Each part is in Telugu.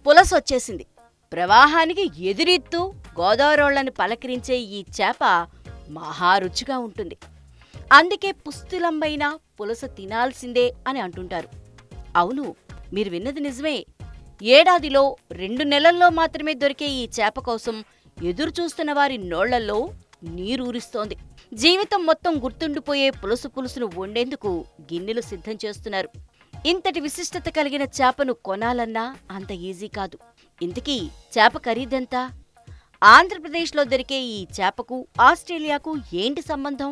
పులస వచ్చేసింది ప్రవాహానికి ఎదురెత్తు గోదావరోళ్లను పలకరించే ఈ చేప మహారుచిగా ఉంటుంది అందుకే పుస్తులంబైన పులస తినాల్సిందే అని అంటుంటారు అవును మీరు విన్నది నిజమే ఏడాదిలో రెండు నెలల్లో మాత్రమే దొరికే ఈ చేప కోసం ఎదురు చూస్తున్న వారి నోళ్లలో నీరూరిస్తోంది జీవితం మొత్తం గుర్తుండిపోయే పులుసు పులుసును వండేందుకు గిన్నెలు సిద్ధం చేస్తున్నారు ఇంతటి విశిష్టత కలిగిన చేపను కొనాలన్నా అంత ఈజీ కాదు ఇంతకీ చేప ఖరీదెంత ఆంధ్రప్రదేశ్లో దొరికే ఈ చేపకు ఆస్ట్రేలియాకు ఏంటి సంబంధం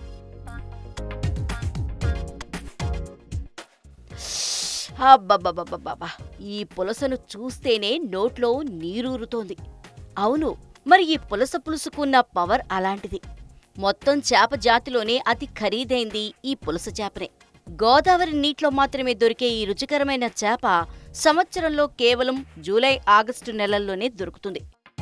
అబ్బబ్బబ్బబ్బబ్బా ఈ పులసను చూస్తేనే నోట్లో నీరూరుతోంది అవును మరి ఈ పులస పులుసుకున్న పవర్ అలాంటిది మొత్తం చేప జాతిలోనే అతి ఖరీదైంది ఈ పులస చేపనే గోదావరి నీటిలో మాత్రమే దొరికే ఈ రుచికరమైన చేప సంవత్సరంలో కేవలం జూలై ఆగస్టు నెలల్లోనే దొరుకుతుంది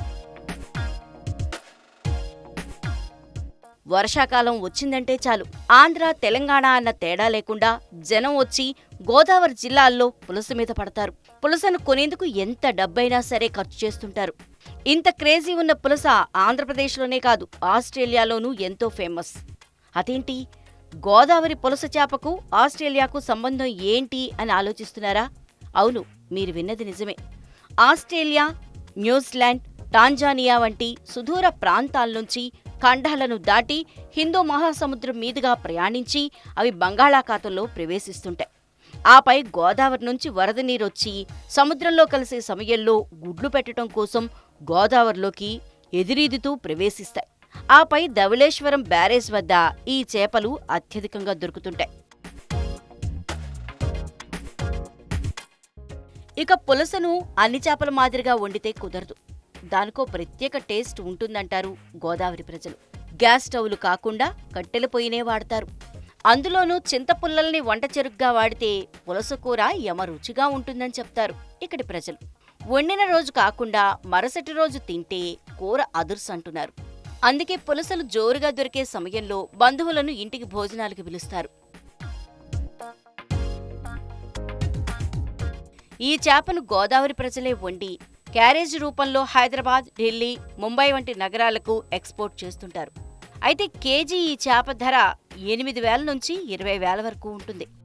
వర్షాకాలం వచ్చిందంటే చాలు ఆంధ్ర తెలంగాణ అన్న తేడా లేకుండా జనం వచ్చి గోదావరి జిల్లాల్లో పులస మీద పడతారు పులసను కొనేందుకు ఎంత డబ్బైనా సరే ఖర్చు చేస్తుంటారు ఇంత క్రేజీ ఉన్న పులస ఆంధ్రప్రదేశ్లోనే కాదు ఆస్ట్రేలియాలోనూ ఎంతో ఫేమస్ అదేంటి గోదావరి పులస చేపకు ఆస్ట్రేలియాకు సంబంధం ఏంటి అని ఆలోచిస్తున్నారా అవును మీరు విన్నది నిజమే ఆస్ట్రేలియా న్యూజిలాండ్ టాంజానియా వంటి సుదూర ప్రాంతాల నుంచి ఖండాలను దాటి హిందూ మహాసముద్రం మీదుగా ప్రయాణించి అవి బంగాళాఖాతంలో ప్రవేశిస్తుంటాయి ఆపై గోదావరి నుంచి వరద నీరొచ్చి సముద్రంలో కలిసే సమయంలో గుడ్లు పెట్టడం కోసం గోదావరిలోకి ఎదిరీదుతూ ప్రవేశిస్తాయి ఆపై ధవళేశ్వరం బ్యారేజ్ వద్ద ఈ చేపలు అత్యధికంగా దొరుకుతుంటాయి ఇక పులసను అన్ని చేపల మాదిరిగా వండితే కుదరదు దానికో ప్రత్యేక టేస్ట్ ఉంటుందంటారు గోదావరి ప్రజలు గ్యాస్ స్టవ్లు కాకుండా కట్టెల పొయ్యినే వాడతారు అందులోనూ చింతపుల్లల్ని వంట చెరుగ్గా వాడితే పులస కూర యమ రుచిగా ఉంటుందని చెప్తారు ఇక్కడి ప్రజలు వండిన రోజు కాకుండా మరుసటి రోజు తింటే కూర అదుర్స్ అంటున్నారు అందుకే పులసలు జోరుగా దొరికే సమయంలో బంధువులను ఇంటికి భోజనాలకు పిలుస్తారు ఈ చేపను గోదావరి ప్రజలే వండి క్యారేజ్ రూపంలో హైదరాబాద్ ఢిల్లీ ముంబై వంటి నగరాలకు ఎక్స్పోర్ట్ చేస్తుంటారు అయితే కేజీ ఈ చేప ధర ఎనిమిది వేల నుంచి ఇరవై వేల వరకు ఉంటుంది